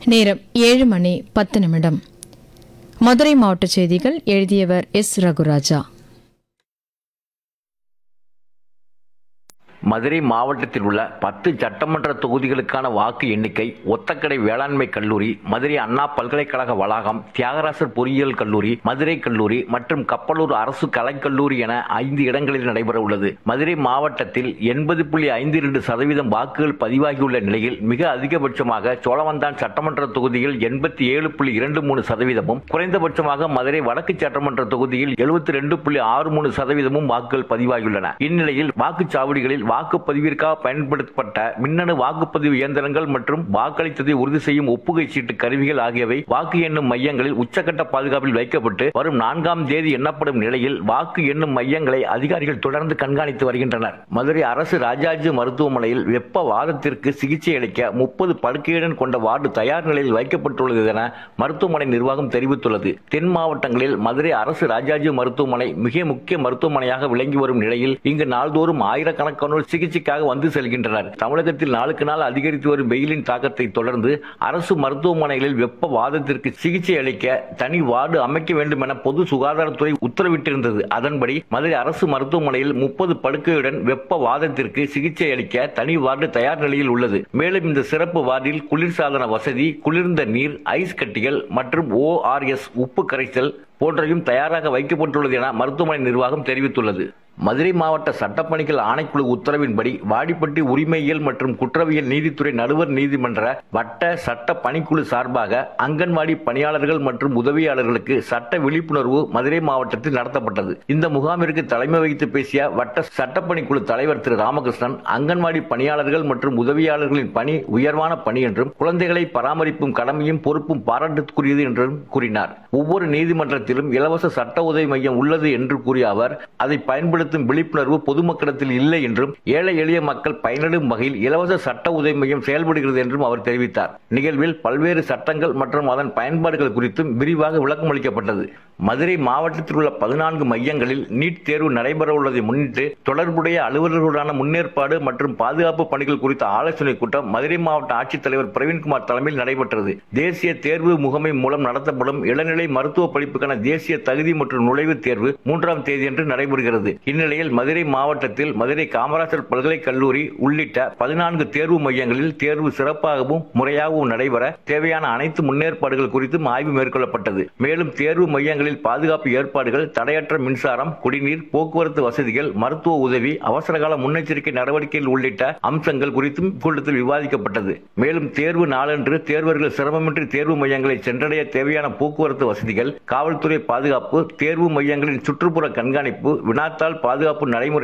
நேரம் ஏழு மணி பத்து நிமிடம் மதுரை மாவட்ட செய்திகள் எழுதியவர் எஸ் ரகுராஜா மதுரை மாவட்டத்தில் உள்ள பத்து சட்டமன்ற தொகுதிகளுக்கான வாக்கு எண்ணிக்கை ஒத்தக்கடை வேளாண்மை கல்லூரி மதுரை அண்ணா பல்கலைக்கழக வளாகம் தியாகராசர் பொறியியல் கல்லூரி மதுரை கல்லூரி மற்றும் கப்பலூர் அரசு கலைக்கல்லூரி என ஐந்து இடங்களில் நடைபெற உள்ளது மதுரை மாவட்டத்தில் எண்பது புள்ளி ஐந்து இரண்டு சதவீதம் வாக்குகள் பதிவாகியுள்ள நிலையில் மிக அதிகபட்சமாக சோழவந்தான் சட்டமன்ற தொகுதியில் எண்பத்தி ஏழு புள்ளி இரண்டு மூணு சதவீதமும் குறைந்தபட்சமாக மதுரை வடக்கு சட்டமன்ற தொகுதியில் எழுபத்தி ரெண்டு புள்ளி ஆறு மூணு சதவீதமும் வாக்குகள் பதிவாகியுள்ளன இந்நிலையில் வாக்குச்சாவடிகளில் வாக்குப்பதிவிற்காக பயன்படுத்தப்பட்ட மின்னணு வாக்குப்பதிவு இயந்திரங்கள் மற்றும் வாக்களித்ததை உறுதி செய்யும் ஒப்புகை சீட்டு கருவிகள் ஆகியவை வாக்கு எண்ணும் மையங்களில் உச்சக்கட்ட பாதுகாப்பில் வைக்கப்பட்டு வரும் நான்காம் தேதி எண்ணப்படும் நிலையில் வாக்கு எண்ணும் மையங்களை அதிகாரிகள் தொடர்ந்து கண்காணித்து வருகின்றனர் மதுரை அரசு ராஜாஜி மருத்துவமனையில் வெப்ப வாதத்திற்கு சிகிச்சை அளிக்க முப்பது படுக்கையுடன் கொண்ட வார்டு தயார் நிலையில் வைக்கப்பட்டுள்ளது என மருத்துவமனை நிர்வாகம் தெரிவித்துள்ளது தென் மாவட்டங்களில் மதுரை அரசு ராஜாஜி மருத்துவமனை மிக முக்கிய மருத்துவமனையாக விளங்கி வரும் நிலையில் இங்கு நாள்தோறும் ஆயிரக்கணக்கானோர் சிகிச்சைக்காக வந்து செல்கின்றனர் தமிழகத்தில் நாளுக்கு நாள் அதிகரித்து வரும் வெயிலின் தாக்கத்தை தொடர்ந்து அரசு மருத்துவமனைகளில் வெப்ப வாதத்திற்கு சிகிச்சை அளிக்க தனி வார்டு அமைக்க வேண்டும் என பொது சுகாதாரத்துறை உத்தரவிட்டிருந்தது அதன்படி மதுரை அரசு மருத்துவமனையில் முப்பது படுக்கையுடன் வெப்ப வாதத்திற்கு சிகிச்சை அளிக்க தனி வார்டு தயார் நிலையில் உள்ளது மேலும் இந்த சிறப்பு வார்டில் குளிர்சாதன வசதி குளிர்ந்த நீர் ஐஸ் கட்டிகள் மற்றும் ஓஆர்எஸ் உப்பு கரைசல் போன்றையும் தயாராக வைக்கப்பட்டுள்ளது என மருத்துவமனை நிர்வாகம் தெரிவித்துள்ளது மதுரை மாவட்ட சட்டப்பணிகள் ஆணைக்குழு உத்தரவின்படி வாடிப்பட்டி உரிமையியல் மற்றும் குற்றவியல் நீதித்துறை நடுவர் நீதிமன்ற வட்ட சட்ட பணிக்குழு சார்பாக அங்கன்வாடி பணியாளர்கள் மற்றும் உதவியாளர்களுக்கு சட்ட விழிப்புணர்வு மதுரை மாவட்டத்தில் நடத்தப்பட்டது இந்த முகாமிற்கு தலைமை வகித்து பேசிய வட்ட சட்டப்பணிக்குழு தலைவர் திரு ராமகிருஷ்ணன் அங்கன்வாடி பணியாளர்கள் மற்றும் உதவியாளர்களின் பணி உயர்வான பணி என்றும் குழந்தைகளை பராமரிப்பும் கடமையும் பொறுப்பும் பாராட்டுக்குரியது என்றும் கூறினார் ஒவ்வொரு நீதிமன்றத்திலும் இலவச சட்ட உதவி மையம் உள்ளது என்று கூறிய அவர் அதை பயன்படுத்த பயன்படுத்தும் விழிப்புணர்வு பொதுமக்களிடத்தில் இல்லை என்றும் ஏழை எளிய மக்கள் பயனடையும் வகையில் இலவச சட்ட உதவி மையம் செயல்படுகிறது என்றும் அவர் தெரிவித்தார் நிகழ்வில் பல்வேறு சட்டங்கள் மற்றும் அதன் பயன்பாடுகள் குறித்தும் விரிவாக விளக்கம் அளிக்கப்பட்டது மதுரை மாவட்டத்தில் உள்ள பதினான்கு மையங்களில் நீட் தேர்வு நடைபெற உள்ளதை முன்னிட்டு தொடர்புடைய அலுவலர்களுடான முன்னேற்பாடு மற்றும் பாதுகாப்பு பணிகள் குறித்த ஆலோசனை கூட்டம் மதுரை மாவட்ட ஆட்சித்தலைவர் பிரவீன்குமார் தலைமையில் நடைபெற்றது தேசிய தேர்வு முகமை மூலம் நடத்தப்படும் இளநிலை மருத்துவ படிப்புக்கான தேசிய தகுதி மற்றும் நுழைவுத் தேர்வு மூன்றாம் தேதியன்று நடைபெறுகிறது இந்நிலையில் மதுரை மாவட்டத்தில் மதுரை காமராஜர் பல்கலைக் கல்லூரி உள்ளிட்ட பதினான்கு தேர்வு மையங்களில் தேர்வு சிறப்பாகவும் முறையாகவும் நடைபெற தேவையான அனைத்து முன்னேற்பாடுகள் குறித்தும் ஆய்வு மேற்கொள்ளப்பட்டது மேலும் தேர்வு மையங்களில் பாதுகாப்பு ஏற்பாடுகள் தடையற்ற மின்சாரம் குடிநீர் போக்குவரத்து வசதிகள் மருத்துவ உதவி அவசரகால முன்னெச்சரிக்கை நடவடிக்கைகள் உள்ளிட்ட அம்சங்கள் குறித்தும் கூட்டத்தில் விவாதிக்கப்பட்டது மேலும் தேர்வு நாளன்று தேர்வர்கள் சிரமமின்றி தேர்வு மையங்களை சென்றடைய தேவையான போக்குவரத்து வசதிகள் காவல்துறை பாதுகாப்பு தேர்வு மையங்களின் சுற்றுப்புற கண்காணிப்பு வினாத்தாள் பாதுகாப்பு நடைமுறை